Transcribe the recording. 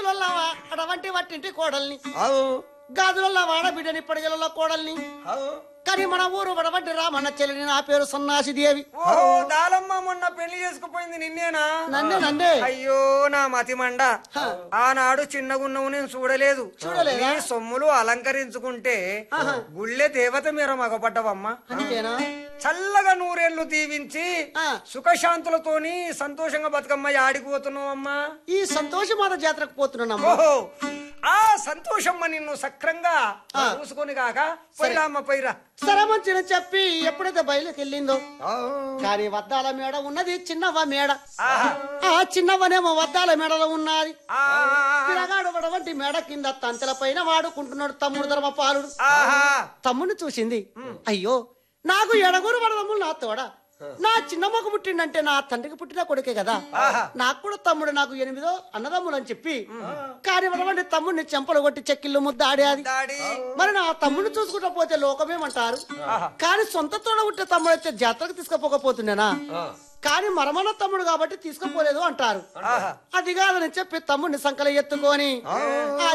గాజులలో అడవంటి వట్టింటి కోడల్ని అవు గాజులలో వాడబిడ్డని పడిగలలో కోడల్ని అవు కానీ మన ఊరు వడబడ్డి రామన్న చెల్లిని నా పేరు సన్నాసి దేవి ఓ దాలమ్మ మొన్న పెళ్లి చేసుకుపోయింది నిన్నేనా నన్నే నన్నే అయ్యో నా మతి మండ ఆనాడు చిన్నగున్నవు నేను చూడలేదు చూడలేదా? నీ సొమ్ములు అలంకరించుకుంటే గుళ్ళె దేవత మీర మగపడ్డవమ్మా అందుకేనా చల్లగా నూరేళ్లు దీవించి ఆ. సుఖశాంతులతోని సంతోషంగా బతుకమ్మ ఆడిపోతున్నావమ్మా ఈ సంతోషమాత జాతరకు పోతున్నానమ్మా ఓహో ఆ సంతోషమ్మ నిన్ను సక్రంగా చూసుకొని కాక పోయిరా అమ్మ పోయిరా సరే మంచిగా చెప్పి ఎప్పుడైతే బయలుకి వెళ్ళిందో అవు కానీ వద్దాల మేడ ఉన్నది చిన్నవ్వ మేడ ఆహా. ఆ చిన్నవ్వనేమో వద్దాల మేడలో ఉన్నది ఆ, పిల్లగాడు వడవంటి మేడ కింద తంతెల పైన వాడుకుంటున్నాడు తమ్ముడు ధర్మపాలుడు ఆహా తమ్ముడిని చూసింది అయ్యో నాకు ఎడగూరు వడదమ్ములు నా తోడ నా చిన్నమ్మకు పుట్టిండంటే నా తండ్రికి పుట్టిన కొడుకే కదా నాకు కూడా తమ్ముడు నాకు ఎనిమిదో అన్నదమ్ములు అని చెప్పి కానీ వడవంటి తమ్ముడిని చెంపలు కొట్టి చెక్కిళ్ళు ముద్దాడి అది డాడీ మరి నా తమ్ముడిని చూసుకుంటా పోతే లోకమేమంటారు కానీ సొంత తోడ పుట్టే తమ్ముడు అయితే జాతరకు తీసుకుపోకపోతుండేనా కానీ మరమన్న తమ్ముడు కాబట్టి తీసుకుపోలేదు అంటారు ఆహా అది కాదని చెప్పి తమ్ముడిని సంకల ఎత్తుకొని ఆ